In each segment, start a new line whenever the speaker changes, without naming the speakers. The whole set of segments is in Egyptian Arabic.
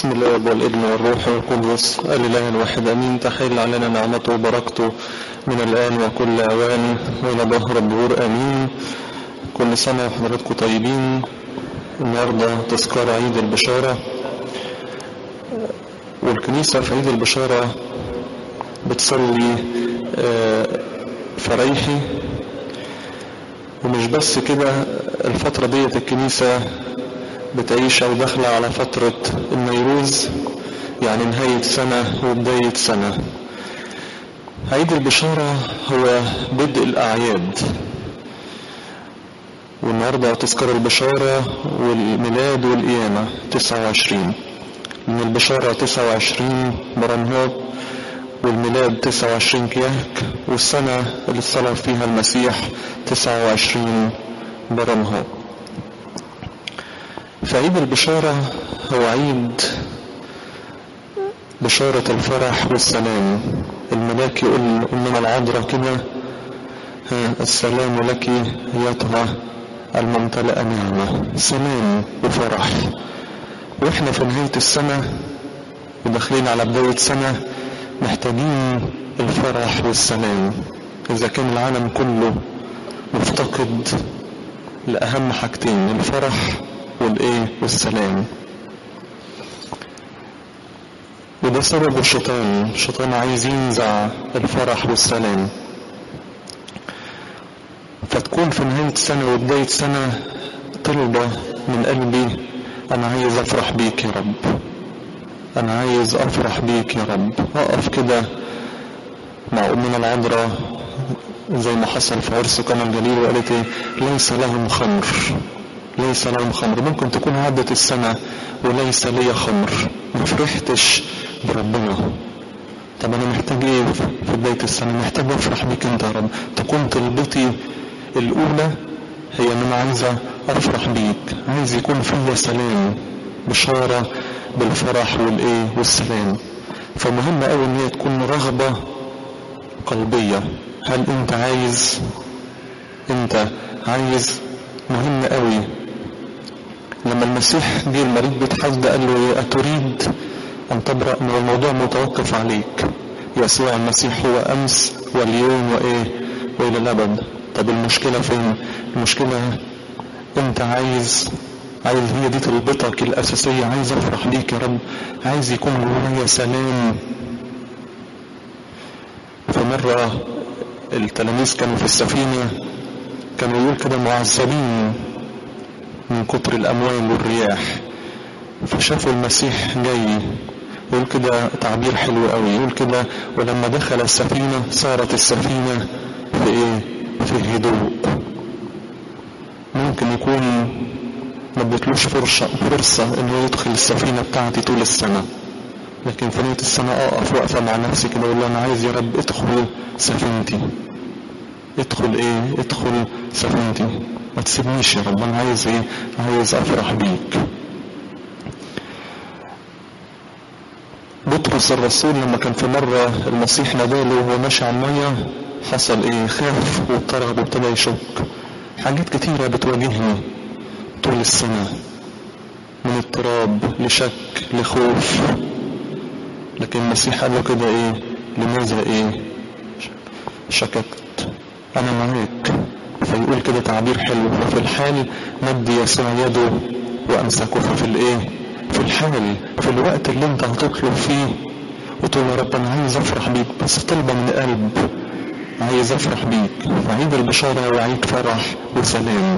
بسم الله والابن والروح والقدس الإله الواحد أمين تحل علينا نعمته وبركته من الآن وكل أوان وإلى ظهر الدهور أمين كل سنة وحضراتكم طيبين النهاردة تذكار عيد البشارة والكنيسة في عيد البشارة بتصلي فريحي ومش بس كده الفترة ديت الكنيسة بتعيش أو داخلة على فترة النيروز يعني نهاية سنة وبداية سنة عيد البشارة هو بدء الأعياد والنهاردة تذكر البشارة والميلاد والقيامة 29 من البشارة 29 برمهات والميلاد 29 كياك والسنة اللي صلى فيها المسيح 29 برمهات فعيد البشارة هو عيد بشارة الفرح والسلام الملاك يقول أمنا العذراء كده السلام لك أيتها الممتلئة نعمة سلام وفرح واحنا في نهاية السنة وداخلين على بداية سنة محتاجين الفرح والسلام إذا كان العالم كله مفتقد لأهم حاجتين الفرح والايه والسلام وده سبب الشيطان الشيطان عايز ينزع الفرح والسلام فتكون في نهاية سنة وبداية سنة طلبة من قلبي أنا عايز أفرح بيك يا رب أنا عايز أفرح بيك يا رب أقف كده مع أمنا العذراء زي ما حصل في عرس قنا الجليل وقالت إيه ليس لهم خمر ليس لهم خمر ممكن تكون عدت السنة وليس لي خمر ما فرحتش بربنا طب انا محتاج ايه في بداية السنة محتاج افرح بيك انت يا رب تكون طلبتي الاولى هي ان انا عايزة افرح بيك عايز يكون فيا سلام بشارة بالفرح والايه والسلام فمهم قوي ان هي تكون رغبة قلبية هل انت عايز انت عايز مهم قوي لما المسيح جه المريض بيتحاسب قال له أتريد أن تبرأ من الموضوع متوقف عليك يسوع المسيح هو أمس واليوم وإيه وإلى الأبد طب المشكلة فين المشكلة أنت عايز عايز هي دي طلبتك الأساسية عايز أفرح بيك يا رب عايز يكون جوايا سلام فمرة التلاميذ كانوا في السفينة كانوا يقول كده معذبين من كتر الأموال والرياح فشافوا المسيح جاي يقول كده تعبير حلو قوي يقول كده ولما دخل السفينة صارت السفينة في ايه في هدوء ممكن يكون ما اديتلوش فرصة فرصة انه يدخل السفينة بتاعتي طول السنة لكن في نهاية السنة اقف واقفة مع نفسي كده اقول له انا عايز يا رب ادخل سفينتي ادخل ايه ادخل سفينتي ما تسيبنيش يا رب انا عايز ايه عايز افرح بيك بطرس الرسول لما كان في مرة المسيح ناداله وهو ماشي على المية حصل ايه خاف واضطرب وابتدى يشك حاجات كتيرة بتواجهني طول السنة من اضطراب لشك لخوف لكن المسيح قال له كده ايه لماذا ايه شككت انا معاك فيقول كده تعبير حلو ففي الحال مد يسوع يده وامسكه ففي الايه في الحال في الوقت اللي انت هتطلب فيه وتقول يا رب انا عايز افرح بيك بس طلبه من قلب عايز افرح بيك وعيد البشاره وعيد فرح وسلام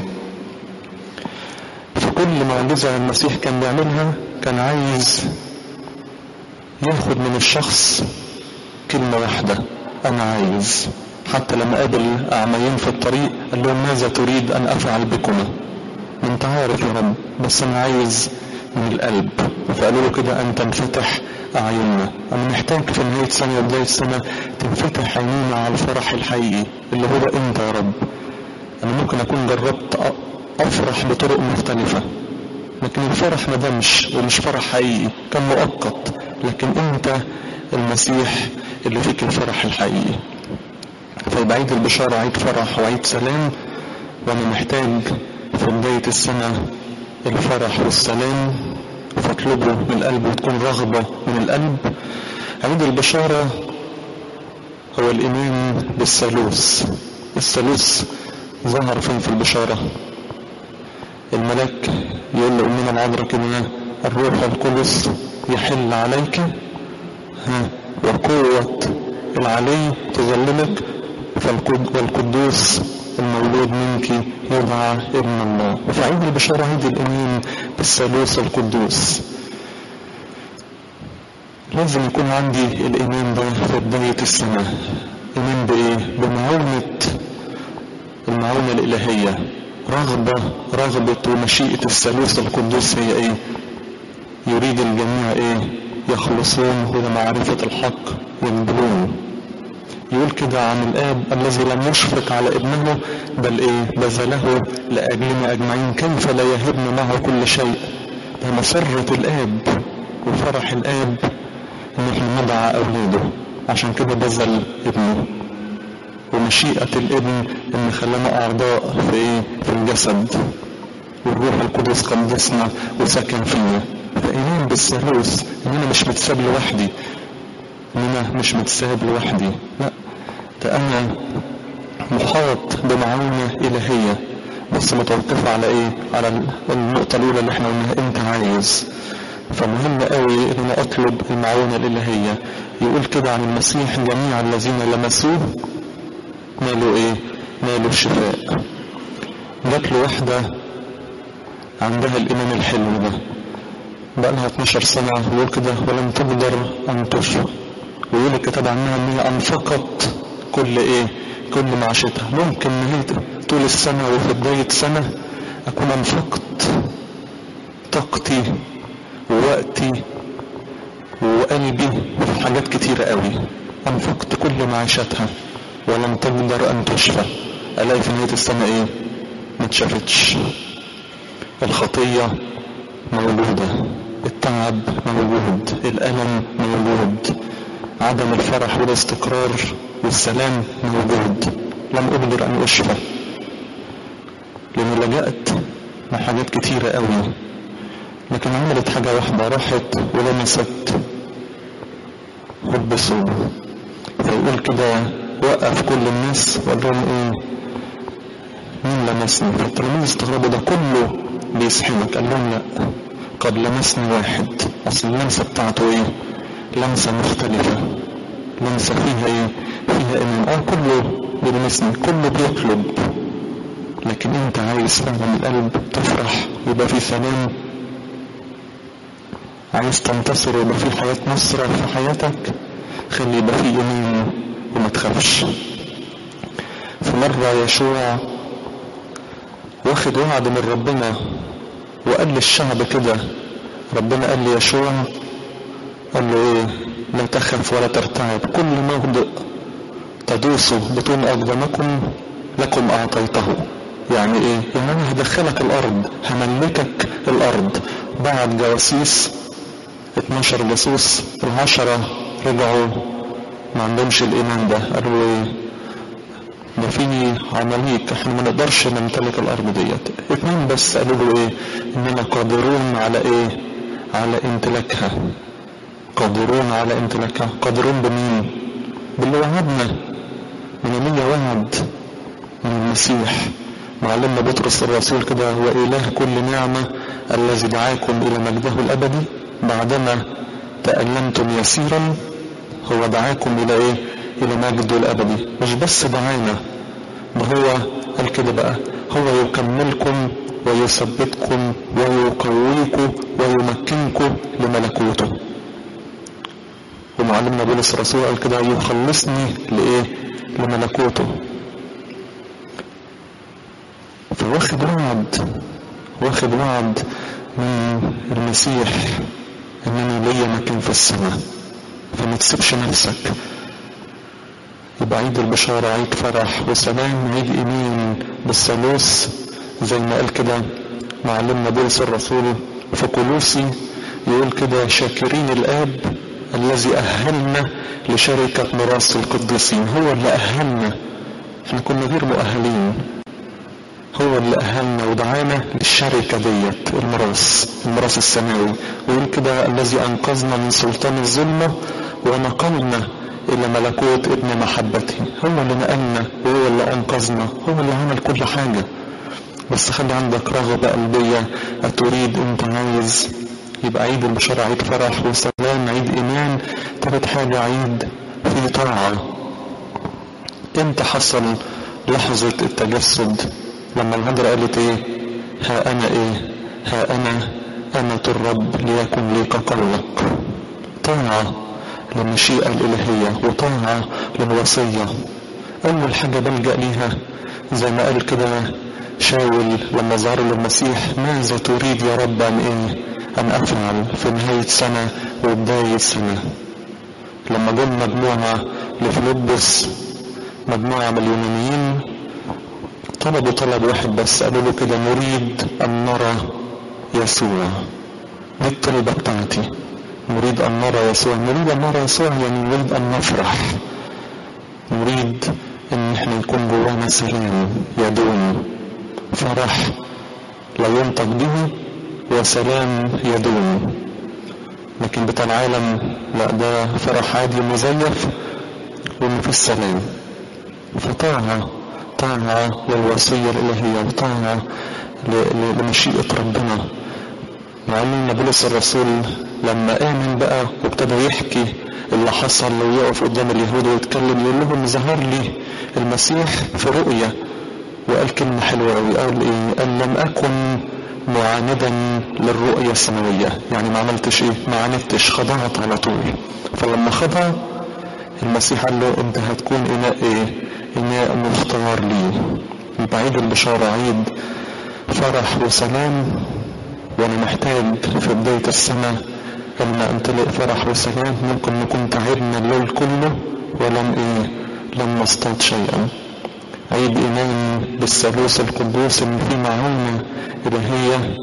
في كل معجزه المسيح كان بيعملها كان عايز ياخد من الشخص كلمه واحده انا عايز حتى لما قابل أعميين في الطريق قال لهم ماذا تريد أن أفعل بكما أنت عارف يا رب بس أنا عايز من القلب فقالوا له كده أن تنفتح أعيننا أنا محتاج في نهاية سنة وبداية سنة تنفتح عينينا على الفرح الحقيقي اللي هو أنت يا رب أنا ممكن أكون جربت أفرح بطرق مختلفة لكن الفرح ما دامش ومش فرح حقيقي كان مؤقت لكن أنت المسيح اللي فيك الفرح الحقيقي فيبقى عيد البشارة عيد فرح وعيد سلام وأنا محتاج في بداية السنة الفرح والسلام وتطلبه من القلب وتكون رغبة من القلب عيد البشارة هو الإيمان بالثالوث الثالوث ظهر فين في البشارة الملاك يقول لأمنا العذراء كده الروح القدس يحل عليك ها وقوة العلي تظللك والقدوس المولود منك يدعى ابن الله وفي عيد البشارة عيد الإيمان بالثالوث القدوس لازم يكون عندي الإيمان ده في بداية السنة إيمان بإيه؟ بمعونة المعونة الإلهية رغبة رغبة ومشيئة الثالوث القدوس هي إيه؟ يريد الجميع إيه؟ يخلصون إلى معرفة الحق ينبلون يقول كده عن الآب الذي لم يشفق على ابنه بل إيه بذله لأجلنا أجمعين كيف لا يهبنا معه كل شيء ده مسرة الآب وفرح الآب إن إحنا ندعى أولاده عشان كده بذل ابنه ومشيئة الابن إن خلانا أعضاء في إيه في الجسد والروح القدس قدسنا وسكن فينا فإيمان بالثالوث إن أنا مش متساب لوحدي إن أنا مش متساب لوحدي لا ده أنا محاط بمعونة إلهية بس متوقفة على إيه؟ على النقطة الأولى اللي إحنا قلناها أنت عايز فمهم قوي إن أنا أطلب المعونة الإلهية يقول كده عن المسيح جميع الذين لمسوه نالوا إيه؟ نالوا الشفاء جات له واحدة عندها الإيمان الحلو ده بقى لها 12 سنة ويقول كده ولم تقدر أن تشفى ويقول الكتاب عنها إن هي أنفقت كل إيه؟ كل معاشتها ممكن إن هي طول السنة وفي بداية سنة أكون أنفقت طاقتي ووقتي وقلبي في حاجات كتيرة قوي أنفقت كل معاشتها ولم تقدر أن تشفى ألاقي في نهاية السنة إيه؟ ما اتشافتش الخطية موجودة التعب موجود الألم موجود عدم الفرح والاستقرار والسلام موجود لم أقدر أن أشفى لأن لجأت لحاجات كتيرة قوي لكن عملت حاجة واحدة راحت ولمست حب صوب فيقول كده وقف كل الناس وقال لهم ايه مين لمسني فالتلاميذ استغربوا ده كله بيسحبك قال لهم لا قد لمسني واحد اصل اللمسه بتاعته ايه لمسه مختلفه لمسه فيها ايه فيها ايمان اه كله بيلمسني كله بيطلب لكن انت عايز فعلا من القلب تفرح يبقى في سلام عايز تنتصر ويبقى في حياة نصرة في حياتك خلي يبقى في ايمان وما تخافش في مرة يشوع واخد وعد من ربنا وقال للشعب كده ربنا قال ليشوع قال له ايه لا تخف ولا ترتعب كل موضع تدوسوا بطون اقدامكم لكم اعطيته يعني ايه يعني انا هدخلك الارض هملكك الارض بعد جواسيس 12 جاسوس العشرة رجعوا ما عندهمش الايمان ده قالوا ايه ده في عمليك احنا ما نقدرش نمتلك الارض ديت اتنين بس قالوا له ايه اننا قادرون على ايه على امتلاكها قادرون على امتلاكها قادرون بمين باللي وعدنا من مية وعد من المسيح معلمنا بطرس الرسول كده هو اله كل نعمة الذي دعاكم الى مجده الابدي بعدما تألمتم يسيرا هو دعاكم الى ايه الى مجده الابدي مش بس دعانا ده هو قال كده بقى هو يكملكم ويثبتكم ويقويكم ويمكنكم لملكوته ومعلمنا بولس الرسول قال كده يخلصني لايه لملكوته فواخد وعد واخد وعد من المسيح انني ليا مكان في السماء فما تسيبش نفسك يبقى عيد البشارة عيد فرح وسلام عيد إيمان بالثالوث زي ما قال كده معلمنا بولس الرسول في كولوسي يقول كده شاكرين الآب الذي أهلنا لشركة ميراث القديسين هو اللي أهلنا احنا كنا غير مؤهلين هو اللي أهلنا ودعانا للشركة ديت الميراث الميراث السماوي ويقول كده الذي أنقذنا من سلطان الظلمة ونقلنا إلى ملكوت ابن محبته هو اللي نقلنا وهو اللي أنقذنا هو اللي عمل كل حاجة بس خلي عندك رغبة قلبية أتريد أنت عايز يبقى عيد البشارة عيد فرح وسلام عيد إيمان تالت حاجة عيد في طاعة امتى حصل لحظة التجسد لما الهجرة قالت ايه ها انا ايه ها انا امة الرب ليكن لي كقولك طاعة للمشيئة الالهية وطاعة للوصية اول حاجة بلجأ ليها زي ما قال كده شاول لما ظهر للمسيح ماذا تريد يا رب ان ايه ان افعل في نهاية سنة وبداية سنة لما جم مجموعة لفلبس مجموعة من اليونانيين طلبوا طلب واحد بس قالوا له كده نريد أن نرى يسوع دي الطلبة بتاعتي نريد أن نرى يسوع نريد أن نرى يسوع يعني نريد أن نفرح نريد أن احنا يكون جوانا سلام يدوم فرح لا ينطق به وسلام يدوم لكن بتاع العالم لا ده فرح عادي مزيف ومفيش سلام فطاعة طاعة للوصية الإلهية وطاعة لمشيئة ربنا مع ان بولس الرسول لما آمن بقى وابتدى يحكي اللي حصل ويقف قدام اليهود ويتكلم يقول لهم ظهر لي المسيح في رؤية وقال كلمة حلوة قوي قال ايه قال لم أكن معاندا للرؤية السماوية يعني ما عملتش ايه ما عاندتش خضعت على طول فلما خضع المسيح قال له انت هتكون اناء ايه اناء مختار لي يبقى عيد البشارة عيد فرح وسلام وانا محتاج في بداية السنة لما امتلئ فرح وسلام ممكن نكون تعبنا الليل كله ولم ايه لم نصطاد شيئا عيد ايمان بالثالوث القدوس ان في معونة الهية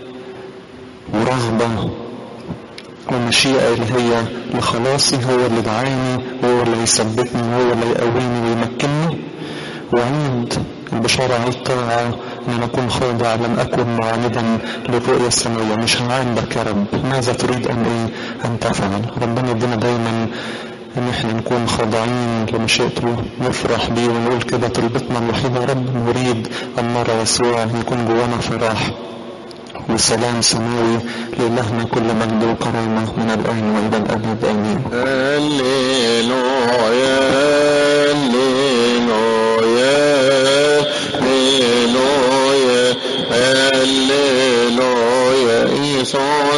ورغبة ومشيئة إلهية لخلاصي هو اللي دعاني وهو اللي يثبتني وهو اللي يقويني ويمكنني وعيد البشارة عيد طاعة ان انا اكون خاضع لم اكن معاندا للرؤية السماوية مش هعاندك يا رب ماذا تريد ان ايه ان تفعل ربنا يدينا دايما ان احنا نكون خاضعين لمشيئته نفرح بيه ونقول كده طلبتنا الوحيدة يا رب نريد ان نرى يسوع يكون جوانا فرح وسلام سماوي لإلهنا كل مجد وكرامة من الآن وإلى الأبد آمين
هللويا هللويا هللويا هللويا